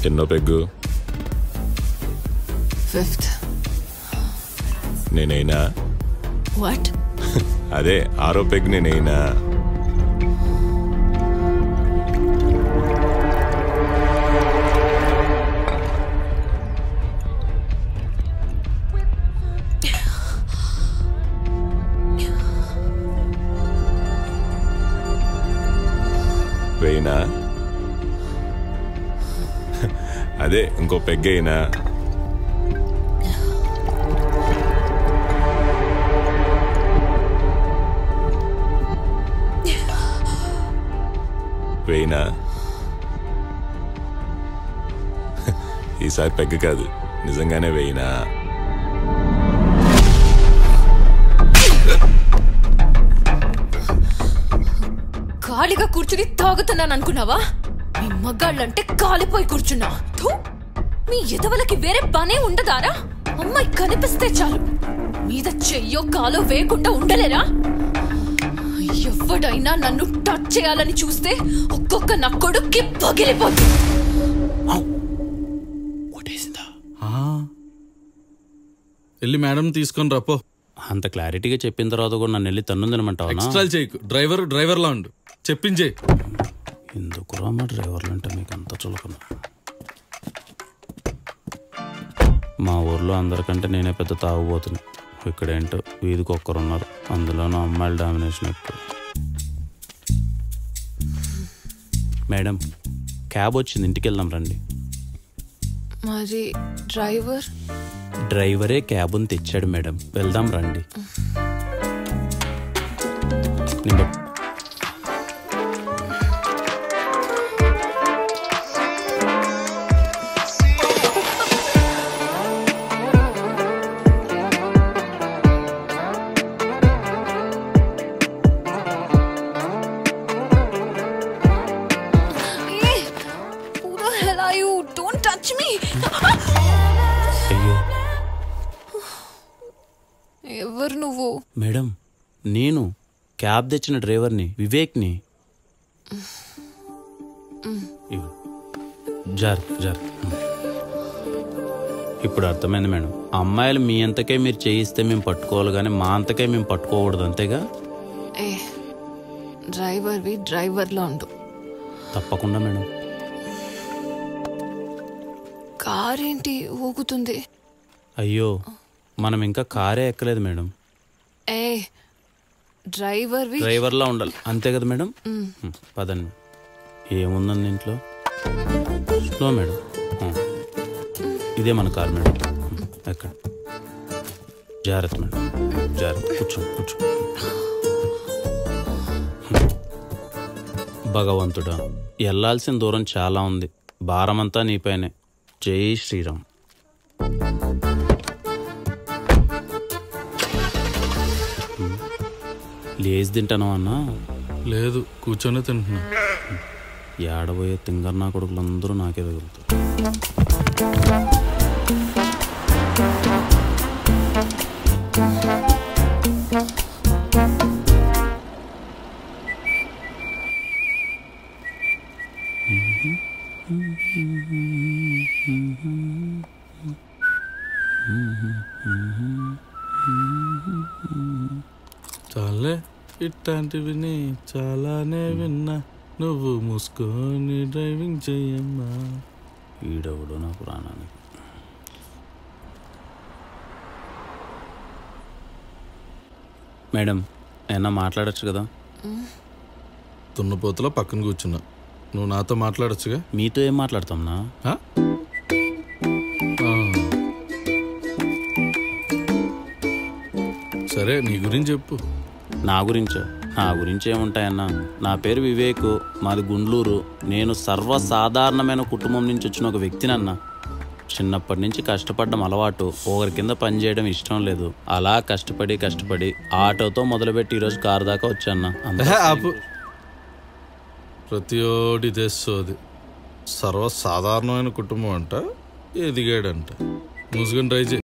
ఎన్నో peg fifth నేనైనా what అదే ఆరో పెగ్ నేనైనా వేయినా అదే ఇంకో పెగ్గైనా వేయినా ఈసారి పెగ్గ కాదు నిజంగానే వేయినా ఖాళీగా కూర్చుని తాగుతున్నాను అనుకున్నావా మీ మగాళ్ళంటే కాలిపోయి కూర్చున్నా థూ! మీ ఎదవలకి వేరే పనే ఉండదారా అమ్మాయి కనిపిస్తే చాలు మీద చెయ్యో కాలో వేయకుండా ఉండలేరా ఎవడైనా నన్ను టచ్ చేయాలని చూస్తే ఒక్కొక్క నా కొడుక్కి పగిలిపోతుంది వెళ్ళి మేడం తీసుకొని రాపో అంత క్లారిటీగా చెప్పిన తర్వాత కూడా నన్ను వెళ్ళి తన్నుందనమంటావా ఎక్స్ట్రా చేయకు డ్రైవర్ డ్రైవర్లా ఉండు చెప్పించే ఎందుకు రామా డ్రైవర్లు అంటే మీకు అంత చులకన మా ఊర్లో అందరికంటే నేనే పెద్ద తాగుబోతున్నా ఇక్కడేంటో వీధికి ఒక్కరున్నారు అందులోనూ అమ్మాయిల డామినేషన్ ఎక్కువ మేడం క్యాబ్ వచ్చింది ఇంటికి వెళ్దాం రండి మరి డ్రైవర్ డ్రైవరే క్యాబుని తెచ్చాడు మేడం వెళ్దాం రండి నేను పట్- Hey, who the hell are you? Don't touch me! అయ్యో ఎవరు నువ్వు మేడం నేను క్యాబ్ తెచ్చిన డ్రైవర్ని వివేక్ని ఇవ్వు. జార్ జార్ ఇప్పుడు అర్థమైంది మేడం అమ్మాయిలు మీ అంతకే మీరు చేయిస్తే మేము పట్టుకోవాలి కానీ మా అంతకే మేము పట్టుకోకూడదు అంతేగా ఏ డ్రైవర్వి డ్రైవర్లో ఉండు తప్పకుండా మేడం కార్ ఏంటి ఊగుతుంది అయ్యో మనం ఇంకా కారే ఎక్కలేదు మేడం ఏ డ్రైవర్వి డ్రైవర్లా ఉండాలి అంతే కదా మేడం హ్మ్, పదండి ఏముందండి ఇంట్లో స్లో మేడం హ్మ్. ఇదే మన కార్ మేడం హ్మ్, ఎక్కడ జాగ్రత్త మేడం జాగ్రత్త కూర్చో కూర్చో హ్మ్. భగవంతుడా వెళ్ళాల్సిన దూరం చాలా ఉంది భారమంతా నీపైనే జై శ్రీరామ్ హ్మ్. లేచి తింటాను అన్నా లేదు కూర్చొని తింటున్నా ఏడబోయే తింగర్ నా కొడుకులందరూ నాకే తగులుతారు చాలే ఇట్లాంటివి నీ చాలానే విన్నా నువ్వు మూసుకొని డ్రైవింగ్ చెయ్యమ్మా ఈడవుడు నా పురాణానికి మేడం ఏమన్నా మాట్లాడచ్చు కదా తున్నపోతలో పక్కన కూర్చున్నా నువ్వు నాతో మాట్లాడొచ్చుగా మీతో ఏం మాట్లాడతాంనా ఆ? ఆ. సరే నీ గురించి చెప్పు నా గురించా నా గురించి ఏముంటాయన్నా నా పేరు వివేక్ మాది గుండ్లూరు నేను సర్వసాధారణమైన కుటుంబం నుంచి వచ్చిన ఒక వ్యక్తినన్నా చిన్నప్పటి నుంచి కష్టపడడం అలవాటు ఒకరి కింద పని చేయడం ఇష్టం లేదు అలా కష్టపడి కష్టపడి ఆటోతో మొదలుపెట్టి ఈరోజు కారు దాకా వచ్చాన్న ఏహే, ఆపు ప్రతి ఓడి తెస్తుంది సర్వసాధారణమైన కుటుంబం అంట ఎదిగాడంట మూసుకొని ట్రై చేయి